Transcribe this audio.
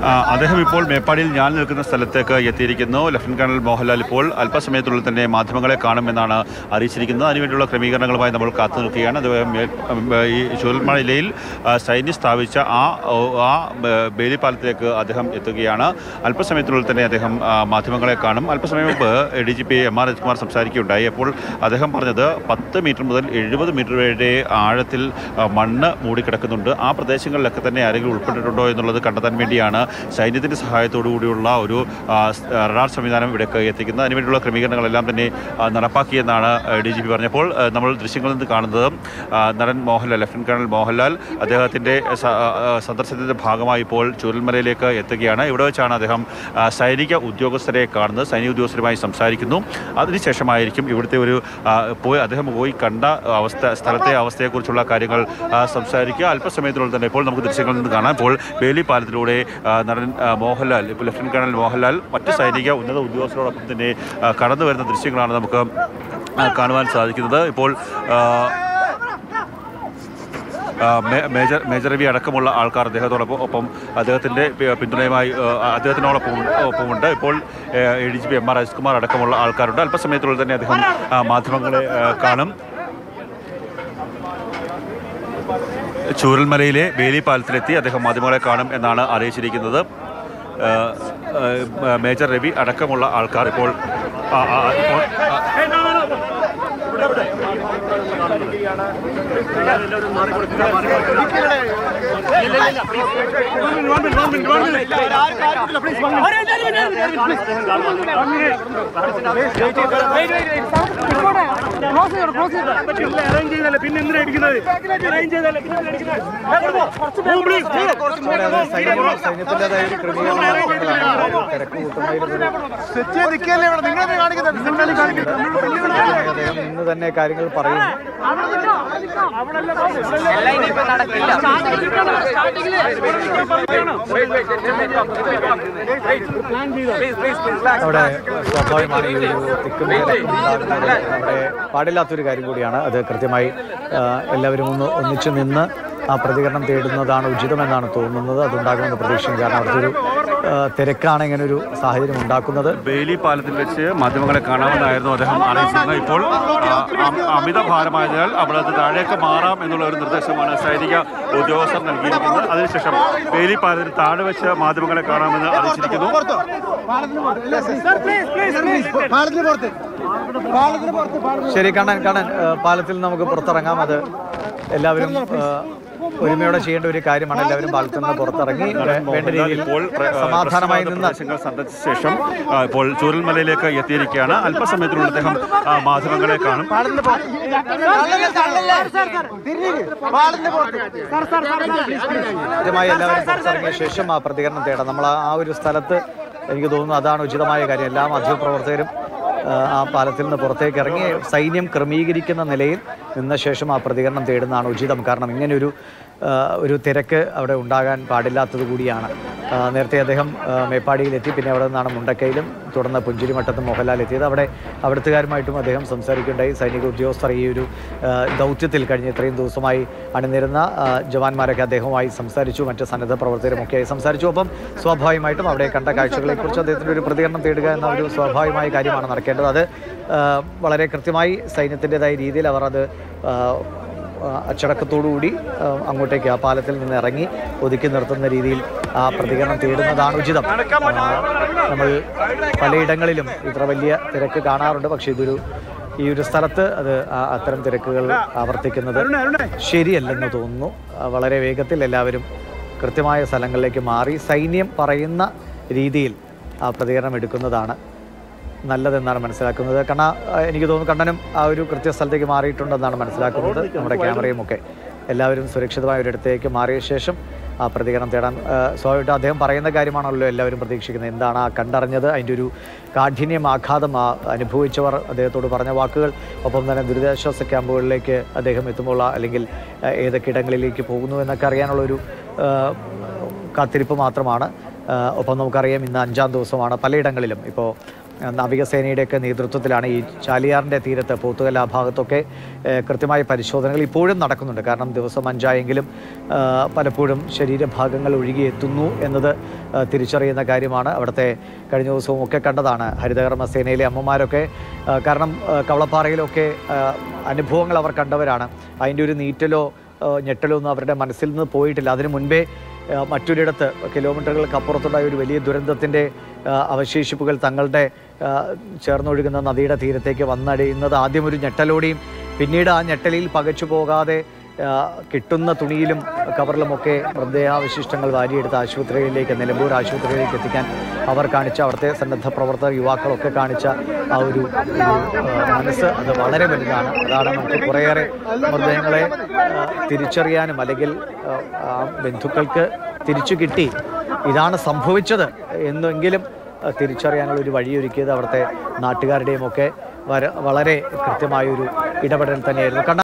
ആ, അദ്ദേഹം ഇപ്പോൾ മേപ്പാടിയിൽ ഞാൻ നിൽക്കുന്ന സ്ഥലത്തേക്ക് എത്തിയിരിക്കുന്നു ലഫ്റ്റനന്റ് കേണൽ മോഹൻലാൽ ഇപ്പോൾ അല്പസമയത്തുള്ളിൽ തന്നെ മാധ്യമങ്ങളെ കാണുമെന്നാണ് അറിയിച്ചിരിക്കുന്നത് അതിനുവേണ്ടിയുള്ള ക്രമീകരണങ്ങളുമായി നമ്മൾ കാത്തു നിൽക്കുകയാണ് അത് മേ- ഈ ചുരൽമല ജില്ലയിൽ ആ, സൈന്യം സ്ഥാപിച്ച ആ ഓ- ആ ബ- ബേലി പാലത്തിലേക്ക് അദ്ദേഹം എത്തുകയാണ് അല്പസമയത്തിനുള്ളിൽ തന്നെ അദ്ദേഹം ആ, മാധ്യമങ്ങളെ കാണും അല്പസമയം മുമ്പ് D G P M R Rajikumar സംസാരിക്കുകയുണ്ടായി അപ്പോൾ അദ്ദേഹം പറഞ്ഞത് പത്ത് മീറ്റർ മുതൽ എഴുപത് മീറ്റർ വരെ ആഴത്തിൽ ആ, മണ്ണ് മൂടിക്കിടക്കുന്നുണ്ട് ആ പ്രദേശങ്ങളിലൊക്കെ തന്നെ ആരെങ്കിലും ഉൾപ്പെട്ടിട്ടുണ്ടോ എന്നുള്ളത് കണ്ടെത്താൻ വേണ്ടിയാണ് സൈന്യത്തിൻ്റെ സഹായത്തോടു കൂടിയുള്ള ഒരു ആ, സ്- റഡാർ സംവിധാനം ഇവിടേക്ക് എത്തിക്കുന്നത് അതിനുവേണ്ടിയുള്ള ക്രമീകരണങ്ങളെല്ലാം തന്നെ ആ, നടപ്പാക്കിയെന്നാണ് ഡി ജി പി പറഞ്ഞപ്പോൾ ആ, നമ്മൾ ദൃശ്യങ്ങളിൽ നിന്ന് കാണുന്നത് ആ, നടൻ മോഹൻലാൽ ലഫ്റ്റനന്റ് കേണൽ മോഹൻലാൽ അദ്ദേഹത്തിൻ്റെ സ- ആ, ആ, സന്ദർശനത്തിൻ്റെ ഭാഗമായി ഇപ്പോൾ ചുരൽമലയിലേക്ക് എത്തുകയാണ് ഇവിടെ വെച്ചാണ് അദ്ദേഹം ആ, സൈനിക ഉദ്യോഗസ്ഥരെ കാണുന്നത് സൈനിക ഉദ്യോഗസ്ഥരുമായി സംസാരിക്കുന്നു അതിനുശേഷമായിരിക്കും ഇവിടുത്തെ ഒരു ആ, പോയി അദ്ദേഹം പോയി കണ്ട അവസ്ഥ സ്ഥലത്തെ അവസ്ഥയെക്കുറിച്ചുള്ള കാര്യങ്ങൾ ആ, സംസാരിക്കുക അല്പസമയത്തിനുള്ളിൽ തന്നെ ഇപ്പോൾ നമുക്ക് ദൃശ്യങ്ങളിൽ നിന്ന് കാണാം ഇപ്പോൾ വേലി പാലത്തിലൂടെ ആ, നടൻ ആ, മോഹൻലാൽ ഇപ്പോൾ ലഫ്റ്റനന്റ് കേണൽ മോഹൻലാൽ മറ്റ് സൈനിക ഉന്നത ഉദ്യോഗസ്ഥരോടൊപ്പം തന്നെ ആ, കടന്നു വരുന്ന ദൃശ്യങ്ങളാണ് നമുക്ക് ആ, കാണുവാൻ സാധിക്കുന്നത് ഇപ്പോൾ ആ, ആ, മേ- മേജർ മേജർ രവി അടക്കമുള്ള ആൾക്കാർ അദ്ദേഹത്തോടൊപ്പം ഒപ്പം അദ്ദേഹത്തിൻ്റെ പി- പിന്തുണയുമായി ആ, അദ്ദേഹത്തിനോടൊപ്പം ഒപ്പമുണ്ട് ഇപ്പോൾ A D G P M R Rajkumar അടക്കമുള്ള ആൾക്കാരുണ്ട് അല്പസമയത്തിനുള്ളിൽ തന്നെ അദ്ദേഹം ആ, മാധ്യമങ്ങളെ ആ, കാണും ചൂരൽമലയിലെ വേലി പാലത്തിലെത്തി അദ്ദേഹം മാധ്യമങ്ങളെ കാണും എന്നാണ് അറിയിച്ചിരിക്കുന്നത് ആ, ആ, മേജർ രവി അടക്കമുള്ള ആൾക്കാർ ഇപ്പോൾ ആ, ആ, ഇപ്പോൾ ആ, അറേഞ്ച് ചെയ്തല്ലേ പിന്നെ എന്തിനാ ഇടിക്കുന്നത് അറേഞ്ച് ചെയ്തല്ലേ പിന്നെ എന്തിനാ ഇടിക്കുന്നത്? ഏ, കൊടുക്കോ. Move, please. സൈന്യത്തിൻ്റെതായ ഒരു ക്രമീകരണം കൊണ്ടതാണ് തിരക്ക് കൂട്ടുന്നതിൽ അദ്ദേഹം ഇന്ന് തന്നെ കാര്യങ്ങൾ പറയും അവിടെ സ്വാഭാവികമാണ് ഈ ഒരു തിക്കും തിരക്കും ഉണ്ടാകുന്നത് അവിടെ പാടില്ലാത്തൊരു കാര്യം കൂടിയാണ് അത് കൃത്യമായി ആ, എല്ലാവരും ഒന്ന് ഒന്നിച്ചു നിന്ന് ആ പ്രതികരണം തേടുന്നതാണ് ഉചിതമെന്നാണ് തോന്നുന്നത് അതുണ്ടാകുമെന്ന് പ്രതീക്ഷിക്കും കാരണം അവിടുത്തെ ഒരു ആ, തിരക്കാണ് ഇങ്ങനെ ഒരു സാഹചര്യം ഉണ്ടാക്കുന്നത് ബെയിലി പാലത്തിൽ വെച്ച് മാധ്യമങ്ങളെ കാണാമെന്നായിരുന്നു അദ്ദേഹം അറിയിച്ചിരുന്നത് ഇപ്പോൾ ആ, അം- അമിത ഭാരമായതിനാൽ അവിടെ അത് താഴേക്ക് മാറാം എന്നുള്ള ഒരു നിർദ്ദേശമാണ് സൈനിക ഉദ്യോഗസ്ഥർ നൽകിയിരിക്കുന്നത് അതിനുശേഷം ബെയിലി പാലത്തിൽ താഴെ വെച്ച് മാധ്യമങ്ങളെ കാണാമെന്ന് അറിയിച്ചിരിക്കുന്നു ശരി കാണാൻ കാണാൻ ആ, പാലത്തിൽ നമുക്ക് പുറത്തിറങ്ങാം അത് എല്ലാവരും ആ, ഒരുമയോടെ ചെയ്യേണ്ട ഒരു കാര്യമാണ് എല്ലാവരും പാലത്തിൽ നിന്ന് പുറത്തിറങ്ങി വേണ്ട രീതിയിൽ ഇപ്പോൾ പ്ര- സമാധാനമായി പ്രശ്നബാധിത നിന്ന് പ്രദേശങ്ങൾ സന്ദർശിച്ച ശേഷം ആ, ഇപ്പോൾ ചൂരൽമലയിലേക്ക് എത്തിയിരിക്കുകയാണ് അല്പസമയത്തിനുള്ളിൽ അദ്ദേഹം ആ, മാധ്യമങ്ങളെ കാണും കൃത്യമായി എല്ലാവരും പുറത്തിറങ്ങിയ ശേഷം ആ പ്രതികരണം തേടാം നമ്മൾ ആ- ആ ഒരു സ്ഥലത്ത് എനിക്ക് തോന്നുന്നു അതാണ് ഉചിതമായ കാര്യം എല്ലാ മാധ്യമപ്രവർത്തകരും ആ, ആ പാലത്തിൽ നിന്ന് പുറത്തേക്ക് ഇറങ്ങി സൈന്യം ക്രമീകരിക്കുന്ന നിലയിൽ നിന്ന ശേഷം ആ പ്രതികരണം തേടുന്നതാണ് ഉചിതം കാരണം ഇങ്ങനെയൊരു ആ, ഒരു തിരക്ക് അവിടെ ഉണ്ടാകാൻ പാടില്ലാത്തത് കൂടിയാണ് ആ, നേരത്തെ അദ്ദേഹം ആ, മേപ്പാടിയിലെത്തി പിന്നെ അവിടെ നിന്നാണ് മുണ്ടക്കയിലും തുടർന്ന് പുഞ്ചിരിമട്ടത്തും മോഹൻലാൽ എത്തിയത് അവിടെ അവിടുത്തുകാരുമായിട്ടും അദ്ദേഹം സംസാരിക്കുകയുണ്ടായി സൈനിക ഉദ്യോഗസ്ഥർ ഈ ഒരു ആ, ദൗത്യത്തിൽ കഴിഞ്ഞ ഇത്രയും ദിവസമായി അണിനിരുന്ന ആ, ജവാന്മാരൊക്കെ അദ്ദേഹവുമായി സംസാരിച്ചു മറ്റ് സന്നദ്ധ പ്രവർത്തകരുമൊക്കെയായി സംസാരിച്ചു ഒപ്പം സ്വാഭാവികമായിട്ടും അവിടെ കണ്ട കാഴ്ചകളെക്കുറിച്ച് അദ്ദേഹത്തിൻ്റെ ഒരു പ്രതികരണം തേടുക എന്ന ഒരു സ്വാഭാവികമായ കാര്യമാണ് നടക്കേണ്ടത് അത് ആ, വളരെ കൃത്യമായി സൈന്യത്തിൻ്റെതായ രീതിയിൽ അവർ അത് ആ, ആ, അച്ചടക്കത്തോടുകൂടി ആ, അങ്ങോട്ടേക്ക് ആ പാലത്തിൽ നിന്ന് ഇറങ്ങി ഒതുക്കി നിർത്തുന്ന രീതിയിൽ ആ പ്രതികരണം തേടുന്നതാണ് ഉചിതം ആ, നമ്മൾ പലയിടങ്ങളിലും ഇത്ര വലിയ തിരക്ക് കാണാറുണ്ട് പക്ഷേ ഇതൊരു ഈ ഒരു സ്ഥലത്ത് അത് ആ- അത്തരം തിരക്കുകൾ ആവർത്തിക്കുന്നത് ശരിയല്ലെന്ന് തോന്നുന്നു ആ, വളരെ വേഗത്തിൽ എല്ലാവരും കൃത്യമായ സ്ഥലങ്ങളിലേക്ക് മാറി സൈന്യം പറയുന്ന രീതിയിൽ ആ പ്രതികരണം എടുക്കുന്നതാണ് നല്ലതെന്നാണ് മനസ്സിലാക്കുന്നത് കണ്ണ ആ, എനിക്ക് തോന്നുന്നു കണ്ണനും ആ ഒരു കൃത്യസ്ഥലത്തേക്ക് മാറിയിട്ടുണ്ടെന്നാണ് മനസ്സിലാക്കുന്നത് നമ്മുടെ ക്യാമറയും ഒക്കെ എല്ലാവരും സുരക്ഷിതമായ ഒരിടത്തേക്ക് മാറിയ ശേഷം ആ പ്രതികരണം തേടാൻ ആ, സ്വാഭാവികമായിട്ടും അദ്ദേഹം പറയുന്ന കാര്യമാണല്ലോ എല്ലാവരും പ്രതീക്ഷിക്കുന്നത് എന്താണ് ആ കണ്ടറിഞ്ഞത് അതിൻ്റെ ഒരു കാഠിന്യം ആഘാതം ആ അനുഭവിച്ചവർ അദ്ദേഹത്തോട് പറഞ്ഞ വാക്കുകൾ ഒപ്പം തന്നെ ദുരിതാശ്വാസ ക്യാമ്പുകളിലേക്ക് അദ്ദേഹം എത്തുമ്പോൾ ആ- അല്ലെങ്കിൽ ആ, ഏതൊക്കെ ഇടങ്ങളിലേക്ക് പോകുന്നു എന്നൊക്കെ അറിയാനുള്ളൊരു ആ, കാത്തിരിപ്പ് മാത്രമാണ് ആ, ഒപ്പം നമുക്കറിയാം ഇന്ന് അഞ്ചാം ദിവസമാണ് പലയിടങ്ങളിലും ഇപ്പോൾ ആ, നാവികസേനയുടെയൊക്കെ നേതൃത്വത്തിലാണ് ഈ ചാലിയാറിൻ്റെ തീരത്ത് പോത്തുകല ആ ഭാഗത്തൊക്കെ ഏഹ്, കൃത്യമായ പരിശോധനകൾ ഇപ്പോഴും നടക്കുന്നുണ്ട് കാരണം ദിവസം അഞ്ചായെങ്കിലും ആ, പലപ്പോഴും ശരീരഭാഗങ്ങൾ ഒഴുകിയെത്തുന്നു എന്നത് ആ, തിരിച്ചറിയുന്ന കാര്യമാണ് അവിടുത്തെ കഴിഞ്ഞ ദിവസവും ഒക്കെ കണ്ടതാണ് ഹരിതകർമ്മ സേനയിലെ അമ്മമാരൊക്കെ ആ, കാരണം ആ, കവളപ്പാറയിലൊക്കെ ആ, അനുഭവങ്ങൾ അവർ കണ്ടവരാണ് അതിൻ്റെ ഒരു നീറ്റലോ ആ, ഞെട്ടലോ ഒന്നും അവരുടെ മനസ്സിൽ നിന്ന് പോയിട്ടില്ല അതിനു മുൻപേ ആ, മറ്റൊരിടത്ത് കിലോമീറ്ററുകൾക്ക് അപ്പുറത്തുണ്ടായ ഒരു വലിയ ദുരന്തത്തിൻ്റെ ആ, അവശേഷിപ്പുകൾ തങ്ങളുടെ ആ, ചേർന്നൊഴുകുന്ന നദിയുടെ തീരത്തേക്ക് വന്നടിയുന്നത് ആദ്യം ഒരു ഞെട്ടലോടെയും പിന്നീട് ആ ഞെട്ടലിൽ പകച്ചു പോകാതെ ആ, കിട്ടുന്ന തുണിയിലും കവറിലുമൊക്കെ മൃതദേഹാവശിഷ്ടങ്ങൾ വാരിയെടുത്ത് ആശുപത്രിയിലേക്ക് നിലമ്പൂർ ആശുപത്രിയിലേക്ക് എത്തിക്കാൻ അവർ കാണിച്ച അവിടുത്തെ സന്നദ്ധ പ്രവർത്തകർ യുവാക്കളൊക്കെ കാണിച്ച ആ ഒരു ഒരു, ആ, മനസ്സ് അത് വളരെ വലുതാണ് അതാണ് നമുക്ക് കുറേയേറെ മൃതദേഹങ്ങളെ ആ, തിരിച്ചറിയാനും അല്ലെങ്കിൽ ആ, ആ ബന്ധുക്കൾക്ക് തിരിച്ചു കിട്ടി ഇതാണ് സംഭവിച്ചത് എന്നെങ്കിലും ആ, തിരിച്ചറിയാനുള്ള ഒരു വഴിയൊരുക്കിയത് അവിടുത്തെ നാട്ടുകാരുടെയും ഒക്കെ വര വളരെ കൃത്യമായൊരു ഇടപെടൽ തന്നെയായിരുന്നു കണ്ണ